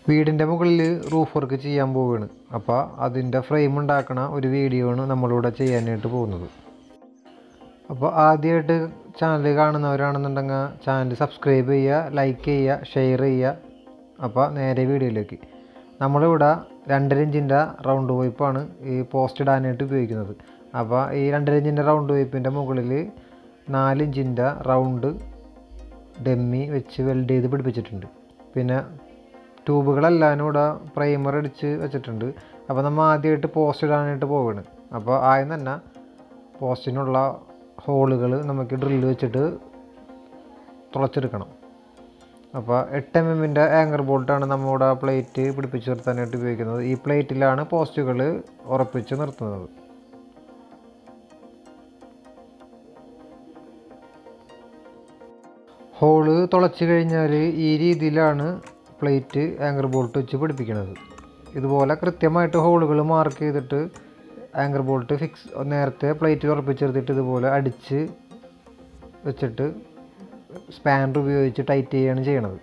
വീടിൻ്റെ മുകളിൽ roof work ചെയ്യാൻ പോവുകയാണ് അപ്പോൾ അതിൻ്റെ ഫ്രെയിം ഉണ്ടാക്കണ ഒരു വീഡിയോ ആണ് നമ്മളിവിടെ ചെയ്യാനായിട്ട് പോകുന്നത് അപ്പോൾ ആദ്യമായിട്ട് ചാനൽ കാണുന്നവരാണെന്നുണ്ടെങ്കിൽ ചാനൽ സബ്സ്ക്രൈബ് ചെയ്യുക ലൈക്ക് ചെയ്യുക ഷെയർ ചെയ്യുക അപ്പോൾ നേരെ വീഡിയോയിലേക്ക് നമ്മളിവിടെ രണ്ടര ഇഞ്ചിൻ്റെ റൗണ്ട് പൈപ്പാണ് ഈ പോസ്റ്റ് ഇടാനായിട്ട് ഉപയോഗിക്കുന്നത് അപ്പോൾ ഈ രണ്ടര ഇഞ്ചിൻ്റെ റൗണ്ട് പൈപ്പിൻ്റെ മുകളിൽ നാല് ഇഞ്ചിൻ്റെ റൗണ്ട് ഡെമ്മി വെച്ച് വെൽഡ് ചെയ്ത് പിടിപ്പിച്ചിട്ടുണ്ട് പിന്നെ ട്യൂബുകളെല്ലാം ഇവിടെ പ്രൈമർ അടിച്ച് വെച്ചിട്ടുണ്ട് അപ്പോൾ നമ്മൾ ആദ്യമായിട്ട് പോസ്റ്റ് ഇടാനായിട്ട് പോവുകയാണ് അപ്പോൾ ആദ്യം തന്നെ പോസ്റ്റിനുള്ള ഹോളുകൾ നമുക്ക് ഡ്രില്ല് വെച്ചിട്ട് തുളച്ചെടുക്കണം അപ്പോൾ എട്ട് എം എമ്മിൻ്റെ ആങ്കർ ബോൾട്ടാണ് നമ്മുടെ പ്ലേറ്റ് പിടിപ്പിച്ച് നിർത്താനായിട്ട് ഉപയോഗിക്കുന്നത് ഈ പ്ലേറ്റിലാണ് പോസ്റ്റുകൾ ഉറപ്പിച്ച് നിർത്തുന്നത് ഹോള് തുളച്ച് കഴിഞ്ഞാൽ ഈ രീതിയിലാണ് പ്ലേറ്റ് ആങ്കർ ബോൾട്ട് വെച്ച് പിടിപ്പിക്കുന്നത് ഇതുപോലെ കൃത്യമായിട്ട് ഹോളുകൾ മാർക്ക് ചെയ്തിട്ട് ആങ്കർ ബോൾട്ട് ഫിക്സ് നേരത്തെ പ്ലേറ്റിൽ ഉറപ്പിച്ചെടുത്തിട്ട് ഇതുപോലെ അടിച്ച് വെച്ചിട്ട് സ്പാനർ ഉപയോഗിച്ച് ടൈറ്റ് ചെയ്യുകയാണ് ചെയ്യണത്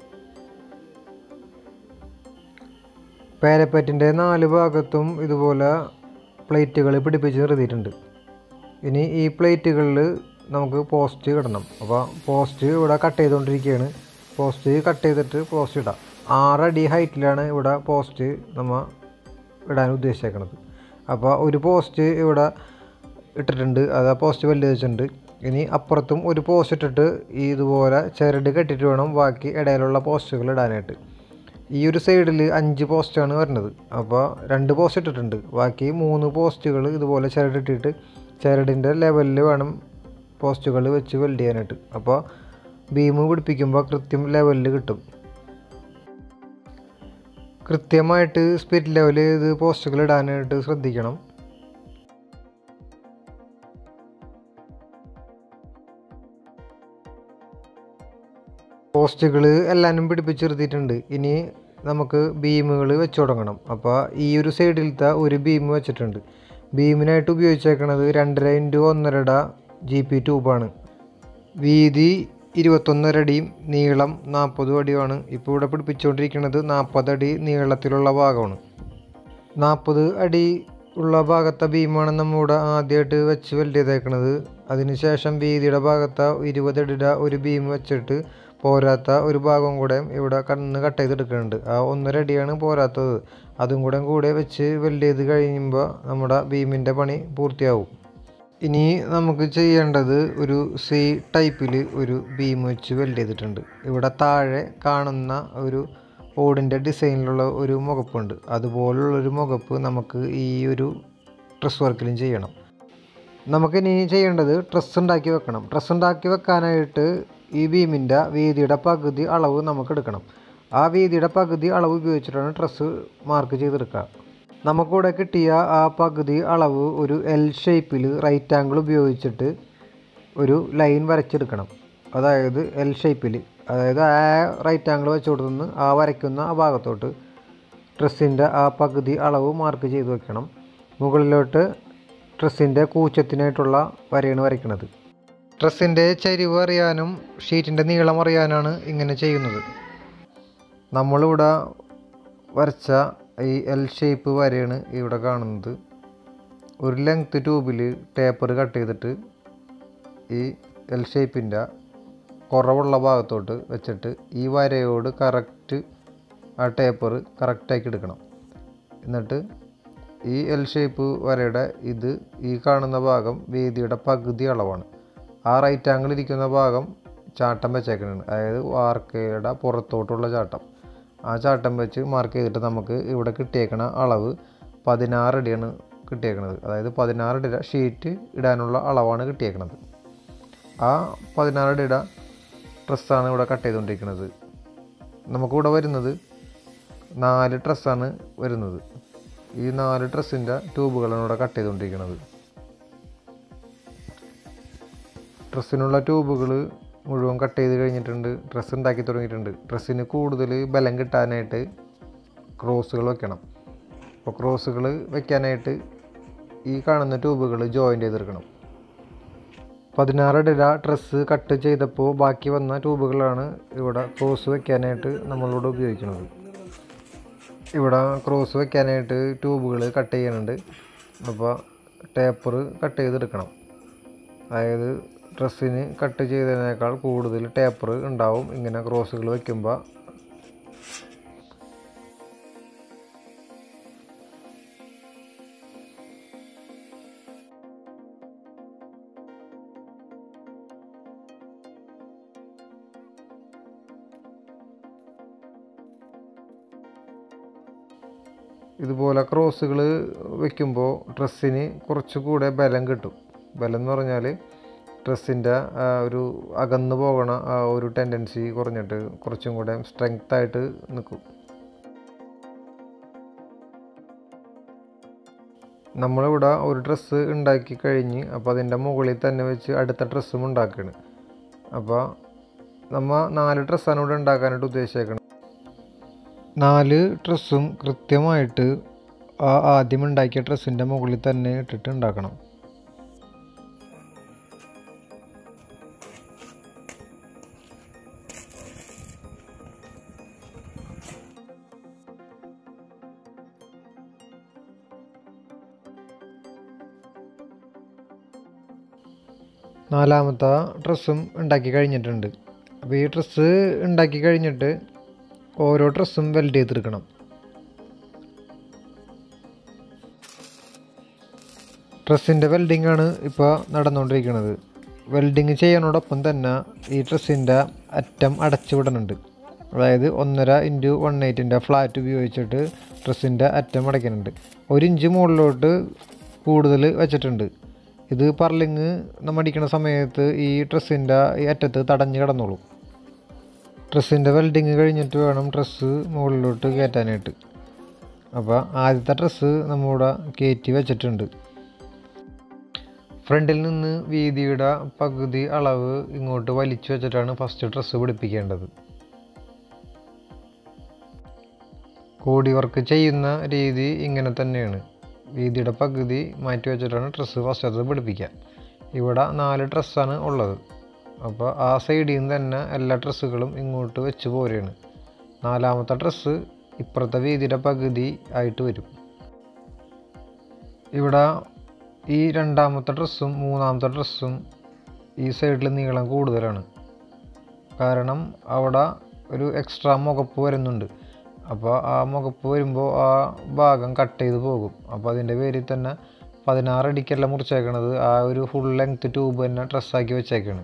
പാരപ്പറ്റിൻ്റെ നാല് ഭാഗത്തും ഇതുപോലെ പ്ലേറ്റുകൾ പിടിപ്പിച്ച് നിർത്തിയിട്ടുണ്ട് ഇനി ഈ പ്ലേറ്റുകളിൽ നമുക്ക് പോസ്റ്റ് ഇടണം അപ്പോൾ പോസ്റ്റ് ഇവിടെ കട്ട് ചെയ്തുകൊണ്ടിരിക്കുകയാണ് പോസ്റ്റ് കട്ട് ചെയ്തിട്ട് പോസ്റ്റ് ഇടാം ആറടി ഹൈറ്റിലാണ് ഇവിടെ പോസ്റ്റ് നമ്മൾ ഇടാൻ ഉദ്ദേശിച്ചേക്കണത് അപ്പോൾ ഒരു പോസ്റ്റ് ഇവിടെ ഇട്ടിട്ടുണ്ട് അത് ആ പോസ്റ്റ് വലുത് വെച്ചിട്ടുണ്ട് ഇനി അപ്പുറത്തും ഒരു പോസ്റ്റ് ഇട്ടിട്ട് ഈ ഇതുപോലെ ചരട് കെട്ടിയിട്ട് വേണം ബാക്കി ഇടയിലുള്ള പോസ്റ്റുകൾ ഇടാനായിട്ട് ഈ ഒരു സൈഡിൽ അഞ്ച് പോസ്റ്റാണ് വരുന്നത് അപ്പോൾ രണ്ട് പോസ്റ്റ് ഇട്ടിട്ടുണ്ട് ബാക്കി മൂന്ന് പോസ്റ്റുകൾ ഇതുപോലെ ചരടിട്ടിട്ട് ചരടിൻ്റെ ലെവലിൽ വേണം പോസ്റ്റുകൾ വെച്ച് വെൽഡ് ചെയ്യാനായിട്ട് അപ്പോൾ ബീം പിടിപ്പിക്കുമ്പോൾ കൃത്യം ലെവലിൽ കിട്ടും കൃത്യമായിട്ട് സ്പിരിറ്റ് ലെവൽ ഇത് പോസ്റ്റുകൾ ഇടാനായിട്ട് ശ്രദ്ധിക്കണം പോസ്റ്റുകൾ എല്ലാനും പിടിപ്പിച്ച് നിർത്തിയിട്ടുണ്ട് ഇനി നമുക്ക് ബീമുകൾ വെച്ച് തുടങ്ങണം അപ്പോൾ ഈ ഒരു സൈഡിലത്തെ ഒരു ബീം വെച്ചിട്ടുണ്ട് ബീമിനായിട്ട് ഉപയോഗിച്ചേക്കണത് രണ്ടര ഇൻറ്റു ഒന്നരട ജി പി ട്യൂബാണ് വീതി ഇരുപത്തൊന്നരടിയും നീളം നാൽപ്പതും അടിയുമാണ് ഇപ്പോൾ ഇവിടെ പിടിപ്പിച്ചുകൊണ്ടിരിക്കുന്നത് നാൽപ്പതടി നീളത്തിലുള്ള ഭാഗമാണ് നാൽപ്പത് അടി ഉള്ള ഭാഗത്തെ ബീമാണ് നമ്മളിവിടെ ആദ്യമായിട്ട് വെച്ച് വെൽഡ് ചെയ്തേക്കണത് അതിനുശേഷം വീതിയുടെ ഭാഗത്തെ ഇരുപതടിയുടെ ഒരു ബീം വെച്ചിട്ട് പോരാത്ത ഒരു ഭാഗം കൂടെ ഇവിടെ കണ്ണ് കട്ട് ചെയ്തെടുക്കുന്നുണ്ട് ആ ഒന്നര അടിയാണ് പോരാത്തത് അതും കൂടെ കൂടെ വെച്ച് വെൽഡ് ചെയ്ത് കഴിയുമ്പോൾ നമ്മുടെ ബീമിൻ്റെ പണി പൂർത്തിയാവും ഇനി നമുക്ക് ചെയ്യേണ്ടത് ഒരു സി ടൈപ്പിൽ ഒരു ബീം വെച്ച് വെൽഡ് ചെയ്തിട്ടുണ്ട് ഇവിടെ താഴെ കാണുന്ന ഒരു ഓടിൻ്റെ ഡിസൈനിലുള്ള ഒരു മുഖപ്പുണ്ട് അതുപോലുള്ളൊരു മുഖപ്പ് നമുക്ക് ഈ ഒരു ഡ്രസ് വർക്കിലും ചെയ്യണം നമുക്കിനി ചെയ്യേണ്ടത് ഡ്രസ്സ് ഉണ്ടാക്കി വെക്കണം ഡ്രസ്സ് ഉണ്ടാക്കി വെക്കാനായിട്ട് ഈ ബീമിൻ്റെ വീതിയുടെ പകുതി അളവ് നമുക്ക് എടുക്കണം ആ വീതിയുടെ പകുതി അളവ് ഉപയോഗിച്ചിട്ടാണ് ഡ്രസ്സ് മാർക്ക് ചെയ്തെടുക്കുക നമുക്കിവിടെ കിട്ടിയ ആ പകുതി അളവ് ഒരു എൽ ഷേപ്പിൽ റൈറ്റ് ആംഗിൾ ഉപയോഗിച്ചിട്ട് ഒരു ലൈൻ വരച്ചെടുക്കണം അതായത് എൽ ഷേപ്പിൽ അതായത് ആ റൈറ്റ് ആംഗിൾ വെച്ച് കൊടുത്തുനിന്ന് ആ വരയ്ക്കുന്ന ആ ഭാഗത്തോട്ട് ഡ്രസ്സിൻ്റെ ആ പകുതി അളവ് മാർക്ക് ചെയ്ത് വെക്കണം മുകളിലോട്ട് ഡ്രസ്സിൻ്റെ കൂച്ചത്തിനായിട്ടുള്ള വരയാണ് വരയ്ക്കുന്നത് ഡ്രസ്സിൻ്റെ ചരിവ് അറിയാനും ഷീറ്റിൻ്റെ നീളം അറിയാനാണ് ഇങ്ങനെ ചെയ്യുന്നത് നമ്മളിവിടെ വരച്ച ഈ എൽ ഷേപ്പ് വരയാണ് ഇവിടെ കാണുന്നത് ഒരു ലെങ്ത് ട്യൂബിൽ ടേപ്പർ കട്ട് ചെയ്തിട്ട് ഈ എൽ ഷേപ്പിൻ്റെ കുറവുള്ള ഭാഗത്തോട്ട് വെച്ചിട്ട് ഈ വരയോട് കറക്റ്റ് ആ ടേപ്പർ കറക്റ്റാക്കി എടുക്കണം എന്നിട്ട് ഈ എൽ ഷേപ്പ് വരയുടെ ഇത് ഈ കാണുന്ന ഭാഗം വീതിയുടെ പകുതി അളവാണ് ആ റൈറ്റ് ആംഗിൾ ഇരിക്കുന്ന ഭാഗം ചാട്ടം വെച്ചേക്കുന്നുണ്ട് അതായത് വാർക്കയുടെ പുറത്തോട്ടുള്ള ചാട്ടം ആ ചാട്ടം വെച്ച് മാർക്ക് ചെയ്തിട്ട് നമുക്ക് ഇവിടെ കിട്ടിയേക്കണ അളവ് പതിനാറടിയാണ് കിട്ടിയേക്കണത് അതായത് പതിനാറടിയുടെ ഷീറ്റ് ഇടാനുള്ള അളവാണ് കിട്ടിയേക്കണത് ആ പതിനാറടിയുടെ ഡ്രസ്സാണ് ഇവിടെ കട്ട് ചെയ്തുകൊണ്ടിരിക്കുന്നത് നമുക്കിവിടെ വരുന്നത് നാല് ഡ്രസ്സാണ് വരുന്നത് ഈ നാല് ഡ്രസ്സിൻ്റെ ട്യൂബുകളാണ് ഇവിടെ കട്ട് ചെയ്തുകൊണ്ടിരിക്കുന്നത് ഡ്രസ്സിനുള്ള ട്യൂബുകൾ മുഴുവൻ കട്ട് ചെയ്ത് കഴിഞ്ഞിട്ടുണ്ട് ഡ്രസ്സ് ഉണ്ടാക്കി തുടങ്ങിയിട്ടുണ്ട് ഡ്രസ്സിന് കൂടുതൽ ബലം കിട്ടാനായിട്ട് ക്രോസുകൾ വെക്കണം അപ്പോൾ ക്രോസുകൾ വെക്കാനായിട്ട് ഈ കാണുന്ന ട്യൂബുകൾ ജോയിൻ്റ് ചെയ്തെടുക്കണം പതിനാറടിര ഡ്രസ്സ് കട്ട് ചെയ്തപ്പോൾ ബാക്കി വന്ന ട്യൂബുകളാണ് ഇവിടെ ക്രോസ് വെക്കാനായിട്ട് നമ്മളിവിടെ ഉപയോഗിക്കുന്നത് ഇവിടെ ക്രോസ് വെക്കാനായിട്ട് ട്യൂബുകൾ കട്ട് ചെയ്യാനുണ്ട് അപ്പോൾ ടേപ്പർ കട്ട് ചെയ്തെടുക്കണം അതായത് ഡ്രസ്സിന് കട്ട് ചെയ്തതിനേക്കാൾ കൂടുതൽ ടേപ്പർ ഉണ്ടാവും ഇങ്ങനെ ക്രോസുകൾ വെക്കുമ്പോൾ ഇതുപോലെ ക്രോസുകൾ വെക്കുമ്പോൾ ഡ്രസ്സിന് കുറച്ചുകൂടെ ബലം കിട്ടും ബലം എന്ന് പറഞ്ഞാൽ ഡ്രസ്സിൻ്റെ ഒരു അകന്നു പോകണ ആ ഒരു ടെൻഡൻസി കുറഞ്ഞിട്ട് കുറച്ചും കൂടെ സ്ട്രെങ്ത് ആയിട്ട് നിൽക്കും നമ്മളിവിടെ ഒരു ഡ്രസ്സ് ഉണ്ടാക്കി കഴിഞ്ഞ് അപ്പോൾ അതിൻ്റെ മുകളിൽ തന്നെ വെച്ച് അടുത്ത ഡ്രസ്സും ഉണ്ടാക്കുകയാണ് അപ്പോൾ നമ്മൾ നാല് ഡ്രസ്സാണ് ഇവിടെ ഉണ്ടാക്കാനായിട്ട് ഉദ്ദേശിച്ചേക്കുന്നത് നാല് ഡ്രസ്സും കൃത്യമായിട്ട് ആ ആദ്യം ഉണ്ടാക്കിയ ഡ്രസ്സിൻ്റെ മുകളിൽ തന്നെ ഇട്ടിട്ട് ഉണ്ടാക്കണം നാലാമത്തെ ഡ്രസ്സും ഉണ്ടാക്കി കഴിഞ്ഞിട്ടുണ്ട് അപ്പോൾ ഈ ഡ്രസ്സ് ഉണ്ടാക്കി കഴിഞ്ഞിട്ട് ഓരോ ഡ്രസ്സും വെൽഡ് ചെയ്തെടുക്കണം ഡ്രസ്സിൻ്റെ വെൽഡിംഗ് ആണ് ഇപ്പോൾ നടന്നുകൊണ്ടിരിക്കുന്നത് വെൽഡിങ് ചെയ്യാനോടൊപ്പം തന്നെ ഈ ഡ്രസ്സിൻ്റെ അറ്റം അടച്ചു വിടുന്നുണ്ട് അതായത് ഒന്നര ഇൻറ്റു വൺ എയ്റ്റിൻ്റെ ഫ്ലാറ്റ് ഉപയോഗിച്ചിട്ട് ഡ്രസ്സിൻ്റെ അറ്റം അടയ്ക്കുന്നുണ്ട് ഒരു ഇഞ്ച് മുകളിലോട്ട് കൂടുതൽ വെച്ചിട്ടുണ്ട് ഇത് പർലിങ് നമ്മൾ അടിക്കുന്ന സമയത്ത് ഈ ഡ്രസ്സിൻ്റെ ഈ അറ്റത്ത് തടഞ്ഞ് കിടന്നോളും ഡ്രസ്സിൻ്റെ വെൽഡിങ് കഴിഞ്ഞിട്ട് വേണം ഡ്രസ്സ് മുകളിലോട്ട് കയറ്റാനായിട്ട് അപ്പോൾ ആദ്യത്തെ ഡ്രസ്സ് നമ്മളിവിടെ കയറ്റി വെച്ചിട്ടുണ്ട് ഫ്രണ്ടിൽ നിന്ന് വീതിയുടെ പകുതി അളവ് ഇങ്ങോട്ട് വലിച്ചു വെച്ചിട്ടാണ് ഫസ്റ്റ് ഡ്രസ്സ് പിടിപ്പിക്കേണ്ടത് കോടി വർക്ക് ചെയ്യുന്ന രീതി ഇങ്ങനെ തന്നെയാണ് വീതിയുടെ പകുതി മാറ്റി വെച്ചിട്ടാണ് ഡ്രസ്സ് ഫസ്റ്റത്തെ പിടിപ്പിക്കുക ഇവിടെ നാല് ഡ്രസ്സാണ് ഉള്ളത് അപ്പോൾ ആ സൈഡിൽ നിന്ന് തന്നെ എല്ലാ ഡ്രസ്സുകളും ഇങ്ങോട്ട് വെച്ച് പോരുകയാണ് നാലാമത്തെ ഡ്രസ്സ് ഇപ്പുറത്തെ വീതിയുടെ പകുതി ആയിട്ട് വരും ഇവിടെ ഈ രണ്ടാമത്തെ ഡ്രസ്സും മൂന്നാമത്തെ ഡ്രസ്സും ഈ സൈഡിൽ നീളം കൂടുതലാണ് കാരണം അവിടെ ഒരു എക്സ്ട്രാ മുഖപ്പ് വരുന്നുണ്ട് അപ്പോൾ ആ മുഖപ്പ് വരുമ്പോൾ ആ ഭാഗം കട്ട് ചെയ്ത് പോകും അപ്പോൾ അതിൻ്റെ പേരിൽ തന്നെ പതിനാറ് അടിക്കല്ല മുറിച്ചേക്കണത് ആ ഒരു ഫുൾ ലെങ്ത് ട്യൂബ് തന്നെ ഡ്രസ്സാക്കി വെച്ചേക്കാണ്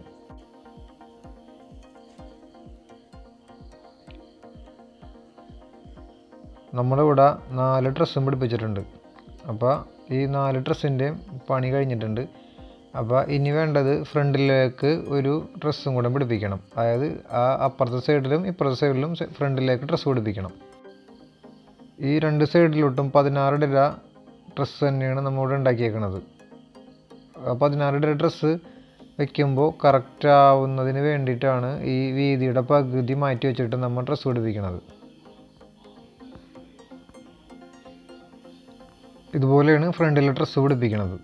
നമ്മളിവിടെ നാല് ഡ്രസ്സും പിടിപ്പിച്ചിട്ടുണ്ട് അപ്പോൾ ഈ നാല് ഡ്രസ്സിൻ്റെയും പണി കഴിഞ്ഞിട്ടുണ്ട് അപ്പോൾ ഇനി വേണ്ടത് ഫ്രണ്ടിലേക്ക് ഒരു ഡ്രസ്സും കൂടെ പിടിപ്പിക്കണം അതായത് ആ അപ്പുറത്തെ സൈഡിലും ഇപ്പുറത്തെ സൈഡിലും ഫ്രണ്ടിലേക്ക് ഡ്രസ്സ് പിടിപ്പിക്കണം ഈ രണ്ട് സൈഡിലോട്ടും പതിനാറ് ഡിര ഡ്രസ്സ് തന്നെയാണ് നമ്മളിവിടെ ഉണ്ടാക്കിയേക്കുന്നത് ആ പതിനാറ് ഡിര ഡ്രസ്സ് വെക്കുമ്പോൾ കറക്റ്റ് ആവുന്നതിന് വേണ്ടിയിട്ടാണ് ഈ വീതിയുടെ പകുതി മാറ്റി വെച്ചിട്ട് നമ്മൾ ഡ്രസ്സ് പിടിപ്പിക്കുന്നത് ഇതുപോലെയാണ് ഫ്രണ്ടിലെ ഡ്രസ്സ് പിടിപ്പിക്കുന്നത്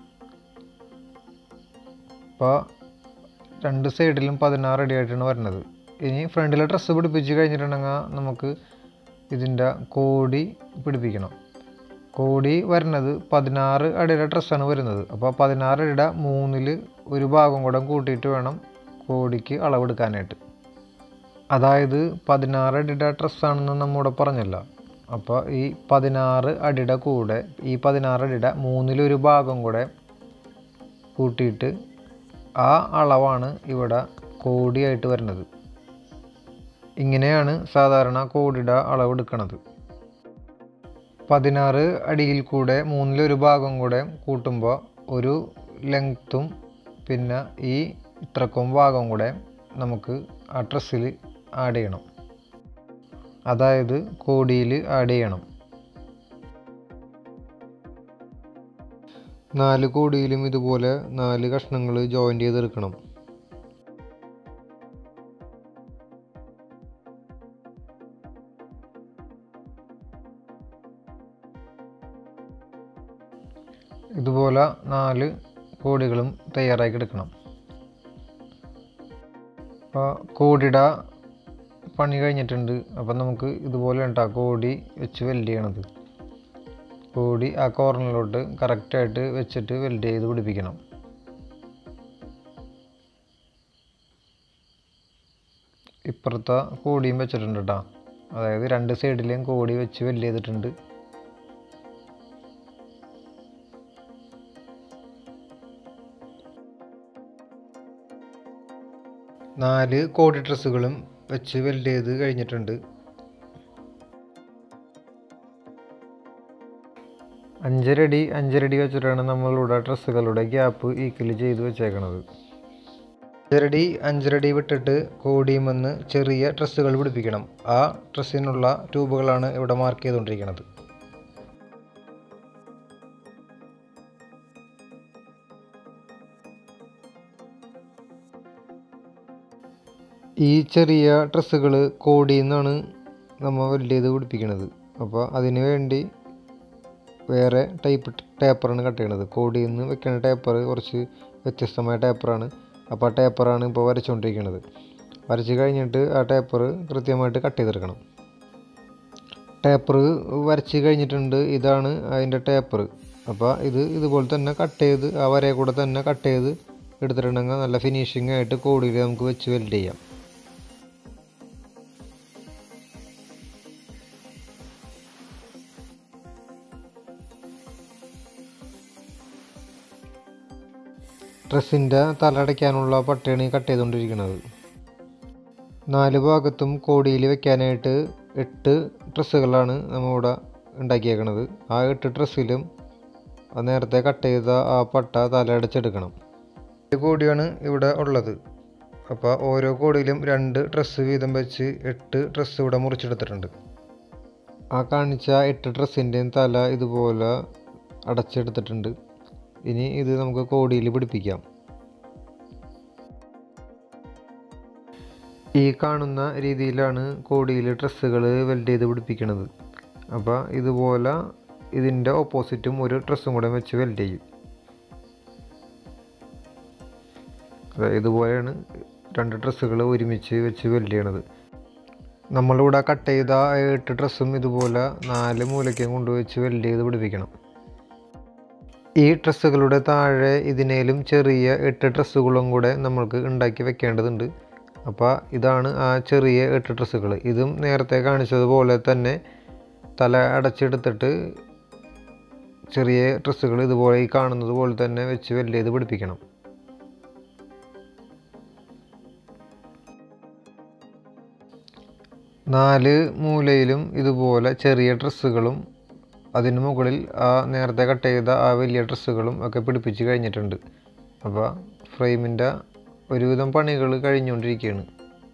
അപ്പോൾ രണ്ട് സൈഡിലും പതിനാറ് അടിയായിട്ടാണ് വരുന്നത് ഇനി ഫ്രണ്ടിലെ ഡ്രസ്സ് പിടിപ്പിച്ച് കഴിഞ്ഞിട്ടുണ്ടെങ്കിൽ നമുക്ക് ഇതിൻ്റെ കോടി പിടിപ്പിക്കണം കോടി വരുന്നത് പതിനാറ് അടിയുടെ ഡ്രസ്സാണ് വരുന്നത് അപ്പോൾ പതിനാറ് അടിയുടെ മൂന്നിൽ ഒരു ഭാഗം കൂടെ കൂട്ടിയിട്ട് വേണം കോടിക്ക് അളവെടുക്കാനായിട്ട് അതായത് പതിനാറ് അടിയുടെ ഡ്രസ്സാണെന്ന് നമ്മൂടെ പറഞ്ഞല്ലോ അപ്പോൾ ഈ പതിനാറ് അടിയുടെ കൂടെ ഈ പതിനാറ് അടിയുടെ മൂന്നിലൊരു ഭാഗം കൂടെ കൂട്ടിയിട്ട് ആ അളവാണ് ഇവിടെ കോടിയായിട്ട് വരുന്നത് ഇങ്ങനെയാണ് സാധാരണ കോടിയുടെ അളവ് എടുക്കുന്നത് പതിനാറ് അടിയിൽ കൂടെ മൂന്നിലൊരു ഭാഗം കൂടെ കൂട്ടുമ്പോൾ ഒരു ലെങ്ത്തും പിന്നെ ഈ ഇത്രക്കും ഭാഗം കൂടെ നമുക്ക് ആ ഡ്രസ്സിൽ ആഡ് ചെയ്യണം അതായത് കോടിയിൽ ആഡ് ചെയ്യണം നാല് കോടിയിലും ഇതുപോലെ നാല് കഷ്ണങ്ങൾ ജോയിൻ്റ് ചെയ്തെടുക്കണം ഇതുപോലെ നാല് കോടികളും തയ്യാറാക്കി എടുക്കണം അപ്പോൾ കോടിയുടെ പണി കഴിഞ്ഞിട്ടുണ്ട് അപ്പം നമുക്ക് ഇതുപോലെ ഉണ്ടാ കോടി വെച്ച് വെൽഡ് ചെയ്യണത് കോടി ആ കോർണറിലോട്ട് കറക്റ്റായിട്ട് വെച്ചിട്ട് വെൽഡ് ചെയ്ത് പിടിപ്പിക്കണം ഇപ്പുറത്തെ കോടിയും വെച്ചിട്ടുണ്ട് കേട്ടോ അതായത് രണ്ട് സൈഡിലെയും കോടി വെച്ച് വെല്ല് ചെയ്തിട്ടുണ്ട് നാല് കോടി ഡ്രസ്സുകളും വെച്ച് വെൽഡ് ചെയ്ത് കഴിഞ്ഞിട്ടുണ്ട് അഞ്ചരടി അഞ്ചരടി വെച്ചിട്ടാണ് നമ്മളിവിടെ ഡ്രസ്സുകളുടെ ഗ്യാപ്പ് ഈക്വൽ ചെയ്ത് വെച്ചേക്കണത് അഞ്ചരടി അഞ്ചരടി വിട്ടിട്ട് കോടിയുമെന്ന് ചെറിയ ഡ്രസ്സുകൾ പിടിപ്പിക്കണം ആ ഡ്രസ്സിനുള്ള ട്യൂബുകളാണ് ഇവിടെ മാർക്ക് ചെയ്തുകൊണ്ടിരിക്കുന്നത് ഈ ചെറിയ ഡ്രസ്സുകൾ കോടിയിൽ നിന്നാണ് നമ്മൾ വെൽഡ് ചെയ്ത് പിടിപ്പിക്കുന്നത് അപ്പോൾ അതിന് വേണ്ടി വേറെ ടൈപ്പ് ടേപ്പറാണ് കട്ട് ചെയ്യണത് കോടിയിൽ നിന്ന് വെക്കുന്ന ടേപ്പർ കുറച്ച് വ്യത്യസ്തമായ ടേപ്പറാണ് അപ്പോൾ ആ ടേപ്പറാണ് ഇപ്പോൾ വരച്ചുകൊണ്ടിരിക്കുന്നത് വരച്ച് കഴിഞ്ഞിട്ട് ആ ടേപ്പർ കൃത്യമായിട്ട് കട്ട് ചെയ്തെടുക്കണം ടേപ്പർ വരച്ച് കഴിഞ്ഞിട്ടുണ്ട് ഇതാണ് അതിൻ്റെ ടേപ്പർ അപ്പോൾ ഇത് ഇതുപോലെ തന്നെ കട്ട് ചെയ്ത് ആ വരയെ കൂടെ തന്നെ കട്ട് ചെയ്ത് എടുത്തിട്ടുണ്ടെങ്കിൽ നല്ല ഫിനിഷിംഗ് ആയിട്ട് കോടിയിൽ നമുക്ക് വെച്ച് വെൽഡ് ചെയ്യാം ഡ്രസ്സിൻ്റെ തലടയ്ക്കാനുള്ള പട്ടയാണ് കട്ട് ചെയ്തുകൊണ്ടിരിക്കുന്നത് നാല് ഭാഗത്തും കോടിയിൽ വെക്കാനായിട്ട് എട്ട് ഡ്രസ്സുകളാണ് നമ്മളിവിടെ ഉണ്ടാക്കിയേക്കണത് ആ എട്ട് ഡ്രസ്സിലും ആ നേരത്തെ കട്ട് ചെയ്ത ആ പട്ട തലയടച്ചെടുക്കണം ഒരു കോടിയാണ് ഇവിടെ ഉള്ളത് അപ്പോൾ ഓരോ കോടിയിലും രണ്ട് ഡ്രസ്സ് വീതം വെച്ച് എട്ട് ഡ്രസ്സ് ഇവിടെ മുറിച്ചെടുത്തിട്ടുണ്ട് ആ കാണിച്ച എട്ട് ഡ്രസ്സിൻ്റെയും തല ഇതുപോലെ അടച്ചെടുത്തിട്ടുണ്ട് ഇനി ഇത് നമുക്ക് കോടിയിൽ പിടിപ്പിക്കാം ഈ കാണുന്ന രീതിയിലാണ് കോടിയിൽ ഡ്രസ്സുകൾ വെൽഡ് ചെയ്ത് പിടിപ്പിക്കുന്നത് അപ്പോൾ ഇതുപോലെ ഇതിൻ്റെ ഓപ്പോസിറ്റും ഒരു ഡ്രസ്സും കൂടെ വെച്ച് വെൽഡ് ചെയ്യും അതായത് ഇതുപോലെയാണ് രണ്ട് ഡ്രസ്സുകൾ ഒരുമിച്ച് വെച്ച് വെൽഡ് ചെയ്യണത് നമ്മളിവിടെ കട്ട് ചെയ്ത എട്ട് ഡ്രസ്സും ഇതുപോലെ നാല് മൂലയ്ക്കും കൊണ്ടുവച്ച് വെൽഡ് ചെയ്ത് പിടിപ്പിക്കണം ഈ ഡ്രസ്സുകളുടെ താഴെ ഇതിനേലും ചെറിയ എട്ട് ഡ്രസ്സുകളും കൂടെ നമ്മൾക്ക് ഉണ്ടാക്കി വെക്കേണ്ടതുണ്ട് അപ്പോൾ ഇതാണ് ആ ചെറിയ എട്ട് ഡ്രസ്സുകൾ ഇതും നേരത്തെ കാണിച്ചതുപോലെ തന്നെ തല അടച്ചെടുത്തിട്ട് ചെറിയ ഡ്രസ്സുകൾ ഇതുപോലെ ഈ കാണുന്നത് പോലെ തന്നെ വെച്ച് വെല്ല് ചെയ്ത് പിടിപ്പിക്കണം നാല് മൂലയിലും ഇതുപോലെ ചെറിയ ഡ്രസ്സുകളും അതിന് മുകളിൽ ആ നേരത്തെ കട്ട് ചെയ്ത ആ വലിയ ഡ്രസ്സുകളും ഒക്കെ പിടിപ്പിച്ച് കഴിഞ്ഞിട്ടുണ്ട് അപ്പോൾ ഫ്രെയിമിൻ്റെ ഒരുവിധം പണികൾ കഴിഞ്ഞുകൊണ്ടിരിക്കുകയാണ്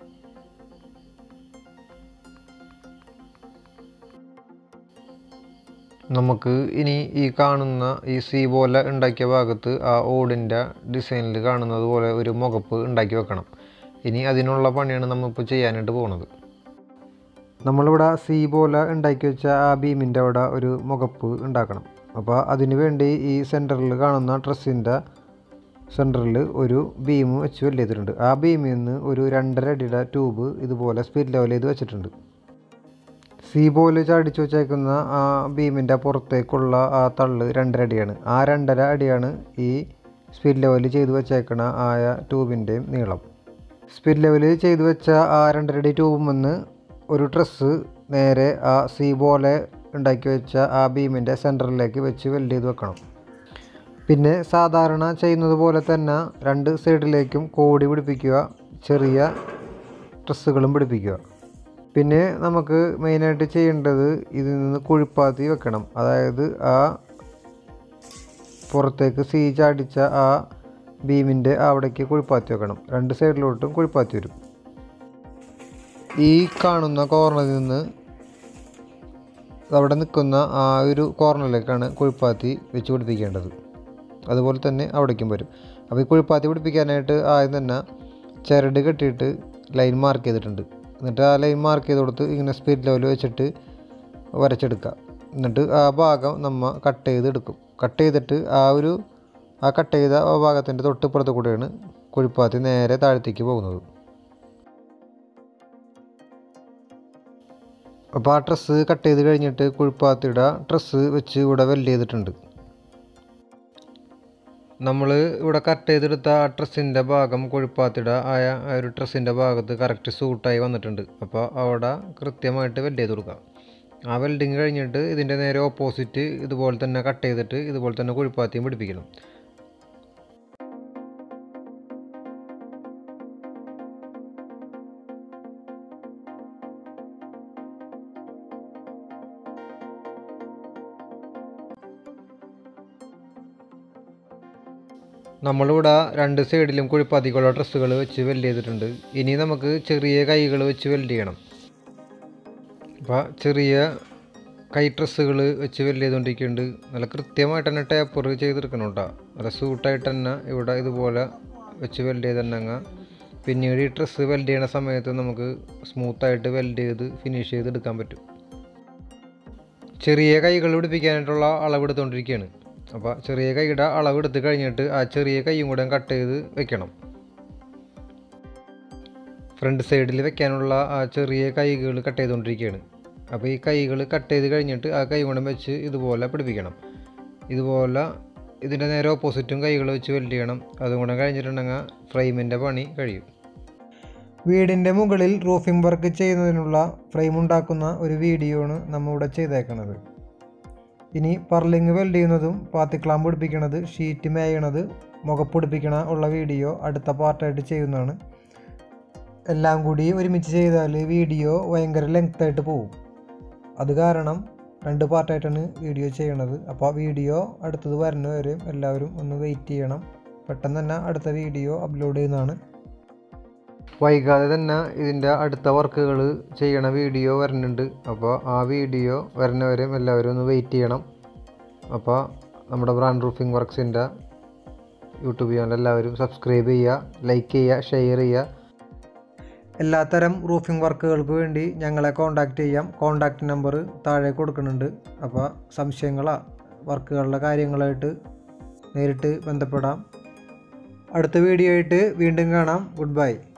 നമുക്ക് ഇനി ഈ കാണുന്ന ഈ സി പോലെ ഉണ്ടാക്കിയ ഭാഗത്ത് ആ ഓടിൻ്റെ ഡിസൈനിൽ കാണുന്നത് പോലെ ഒരു മുഖപ്പ് ഉണ്ടാക്കി വെക്കണം ഇനി അതിനുള്ള പണിയാണ് നമ്മളിപ്പോൾ ചെയ്യാനായിട്ട് പോകുന്നത് നമ്മളിവിടെ സി പോലെ ഉണ്ടാക്കി വെച്ച ആ ബീമിൻ്റെ അവിടെ ഒരു മുഖപ്പ് ഉണ്ടാക്കണം അപ്പോൾ അതിന് വേണ്ടി ഈ സെൻറ്ററിൽ കാണുന്ന ഡ്രസ്സിൻ്റെ സെൻറ്ററിൽ ഒരു ബീം വെച്ച് വെല്ല് ചെയ്തിട്ടുണ്ട് ആ ബീമിൽ നിന്ന് ഒരു രണ്ടര അടിയുടെ ട്യൂബ് ഇതുപോലെ സ്പീഡ് ലെവൽ ചെയ്ത് വെച്ചിട്ടുണ്ട് സി പോലെ ചാടിച്ച് വെച്ചേക്കുന്ന ആ ബീമിൻ്റെ പുറത്തേക്കുള്ള ആ തള്ള് രണ്ടര അടിയാണ് ആ രണ്ടര അടിയാണ് ഈ സ്പീഡ് ലെവൽ ചെയ്ത് വെച്ചേക്കണ ആയ ട്യൂബിൻ്റെയും നീളം സ്പീഡ് ലെവൽ ചെയ്ത് വെച്ച ആ രണ്ടര അടി ട്യൂബിൽ നിന്ന് ഒരു ഡ്രസ്സ് നേരെ ആ സി പോലെ ഉണ്ടാക്കി വെച്ച ആ ബീമിൻ്റെ സെൻറ്ററിലേക്ക് വെച്ച് വെൽഡ് ചെയ്ത് വെക്കണം പിന്നെ സാധാരണ ചെയ്യുന്നത് പോലെ തന്നെ രണ്ട് സൈഡിലേക്കും കോടി പിടിപ്പിക്കുക ചെറിയ ഡ്രസ്സുകളും പിടിപ്പിക്കുക പിന്നെ നമുക്ക് മെയിനായിട്ട് ചെയ്യേണ്ടത് ഇതിൽ നിന്ന് കുഴിപ്പാത്തി വെക്കണം അതായത് ആ പുറത്തേക്ക് സീ ചാടിച്ച ആ ബീമിൻ്റെ അവിടേക്ക് കുഴിപ്പാത്തി വെക്കണം രണ്ട് സൈഡിലോട്ടും കുഴിപ്പാത്തി വരും ഈ കാണുന്ന കോർണറിൽ നിന്ന് അവിടെ നിൽക്കുന്ന ആ ഒരു കോർണറിലേക്കാണ് കുഴിപ്പാത്തി വെച്ച് പിടിപ്പിക്കേണ്ടത് അതുപോലെ തന്നെ അവിടേക്കും വരും അപ്പോൾ ഈ കുഴിപ്പാത്തി പിടിപ്പിക്കാനായിട്ട് ആദ്യം തന്നെ ചരട് കെട്ടിയിട്ട് ലൈൻ മാർക്ക് ചെയ്തിട്ടുണ്ട് എന്നിട്ട് ആ ലൈൻ മാർക്ക് ചെയ്ത് കൊടുത്ത് ഇങ്ങനെ സ്പീഡ് ലെവൽ വെച്ചിട്ട് വരച്ചെടുക്കുക എന്നിട്ട് ആ ഭാഗം നമ്മൾ കട്ട് ചെയ്തെടുക്കും കട്ട് ചെയ്തിട്ട് ആ ഒരു ആ കട്ട് ചെയ്ത ആ ഭാഗത്തിൻ്റെ തൊട്ടിപ്പുറത്ത് കൂടെയാണ് കുഴിപ്പാത്തി നേരെ താഴത്തേക്ക് പോകുന്നത് അപ്പോൾ ആ ഡ്രസ്സ് കട്ട് ചെയ്ത് കഴിഞ്ഞിട്ട് കുഴിപ്പാത്തിയുടെ ഡ്രസ്സ് വെച്ച് ഇവിടെ വെൽഡ് ചെയ്തിട്ടുണ്ട് നമ്മൾ ഇവിടെ കട്ട് ചെയ്തെടുത്ത ആ ഡ്രസ്സിൻ്റെ ഭാഗം കൊഴുപ്പാത്തിട ആയ ആ ഒരു ഡ്രസ്സിൻ്റെ ഭാഗത്ത് കറക്റ്റ് സൂട്ടായി വന്നിട്ടുണ്ട് അപ്പോൾ അവിടെ കൃത്യമായിട്ട് വെൽഡ് ചെയ്ത് കൊടുക്കാം ആ വെൽഡിങ് കഴിഞ്ഞിട്ട് ഇതിൻ്റെ നേരെ ഓപ്പോസിറ്റ് ഇതുപോലെ തന്നെ കട്ട് ചെയ്തിട്ട് ഇതുപോലെ തന്നെ കൊഴുപ്പാത്തിയും പിടിപ്പിക്കണം നമ്മളിവിടെ രണ്ട് സൈഡിലും കുഴിപ്പാത്തിക്കുള്ള ഡ്രസ്സുകൾ വെച്ച് വെൽഡ് ചെയ്തിട്ടുണ്ട് ഇനി നമുക്ക് ചെറിയ കൈകൾ വെച്ച് വെൽഡ് ചെയ്യണം അപ്പോൾ ചെറിയ കൈ ഡ്രസ്സുകൾ വെച്ച് വെൽഡ് ചെയ്തുകൊണ്ടിരിക്കുന്നുണ്ട് നല്ല കൃത്യമായിട്ട് തന്നെ ടേപ്പർ ചെയ്തെടുക്കണം കേട്ടോ നല്ല സൂട്ടായിട്ട് തന്നെ ഇവിടെ ഇതുപോലെ വെച്ച് വെൽഡ് ചെയ്ത് തന്നെ അങ്ങ് പിന്നീട് ഈ ഡ്രസ്സ് വെൽഡ് ചെയ്യണ സമയത്ത് നമുക്ക് സ്മൂത്തായിട്ട് വെൽഡ് ചെയ്ത് ഫിനിഷ് ചെയ്ത് എടുക്കാൻ പറ്റും ചെറിയ കൈകൾ പിടിപ്പിക്കാനായിട്ടുള്ള അളവെടുത്തുകൊണ്ടിരിക്കുകയാണ് അപ്പോൾ ചെറിയ കൈയുടെ അളവെടുത്ത് കഴിഞ്ഞിട്ട് ആ ചെറിയ കൈയും കൂടെ കട്ട് ചെയ്ത് വെക്കണം ഫ്രണ്ട് സൈഡിൽ വെക്കാനുള്ള ആ ചെറിയ കൈകൾ കട്ട് ചെയ്തുകൊണ്ടിരിക്കുകയാണ് അപ്പോൾ ഈ കൈകൾ കട്ട് ചെയ്ത് കഴിഞ്ഞിട്ട് ആ കൈ കൂടെ വെച്ച് ഇതുപോലെ പിടിപ്പിക്കണം ഇതുപോലെ ഇതിൻ്റെ നേരെ ഓപ്പോസിറ്റും കൈകൾ വെച്ച് വെൽഡ് ചെയ്യണം അതും കൂടെ കഴിഞ്ഞിട്ടുണ്ടെങ്കിൽ ഫ്രെയിമിൻ്റെ പണി കഴിയും വീടിൻ്റെ മുകളിൽ റൂഫിംഗ് വർക്ക് ചെയ്യുന്നതിനുള്ള ഫ്രെയിം ഉണ്ടാക്കുന്ന ഒരു വീഡിയോ ആണ് നമ്മൾ ഇവിടെ ചെയ്തേക്കുന്നത് ഇനി പർലിങ് വെൽഡ് ചെയ്യുന്നതും പാത്തിക്ലാമ്പ് പിടിപ്പിക്കണത് ഷീറ്റ് മേയണത് മുഖപ്പൊടിപ്പിക്കണ ഉള്ള വീഡിയോ അടുത്ത പാർട്ടായിട്ട് ചെയ്യുന്നതാണ് എല്ലാം കൂടി ഒരുമിച്ച് ചെയ്താൽ വീഡിയോ ഭയങ്കര ലെങ്ത് ആയിട്ട് പോകും അത് കാരണം രണ്ട് പാർട്ടായിട്ടാണ് വീഡിയോ ചെയ്യണത് അപ്പോൾ ആ വീഡിയോ അടുത്തത് വരുന്നവരെയും എല്ലാവരും ഒന്ന് വെയിറ്റ് ചെയ്യണം പെട്ടെന്ന് തന്നെ അടുത്ത വീഡിയോ അപ്ലോഡ് ചെയ്യുന്നതാണ് വൈകാതെ തന്നെ ഇതിൻ്റെ അടുത്ത വർക്കുകൾ ചെയ്യണ വീഡിയോ വരുന്നുണ്ട് അപ്പോൾ ആ വീഡിയോ വരുന്നവരെയും എല്ലാവരും ഒന്ന് വെയിറ്റ് ചെയ്യണം അപ്പോൾ നമ്മുടെ ബ്രാൻഡ് റൂഫിംഗ് വർക്ക്സിൻ്റെ യൂട്യൂബ് ചാനൽ എല്ലാവരും സബ്സ്ക്രൈബ് ചെയ്യുക ലൈക്ക് ചെയ്യുക ഷെയർ ചെയ്യുക എല്ലാത്തരം റൂഫിംഗ് വർക്കുകൾക്ക് വേണ്ടി ഞങ്ങളെ കോൺടാക്റ്റ് ചെയ്യാം കോൺടാക്റ്റ് നമ്പർ താഴെ കൊടുക്കുന്നുണ്ട് അപ്പോൾ സംശയങ്ങളോ വർക്കുകളുടെ കാര്യങ്ങളായിട്ട് നേരിട്ട് ബന്ധപ്പെടാം അടുത്ത വീഡിയോ ആയിട്ട് വീണ്ടും കാണാം ഗുഡ് ബൈ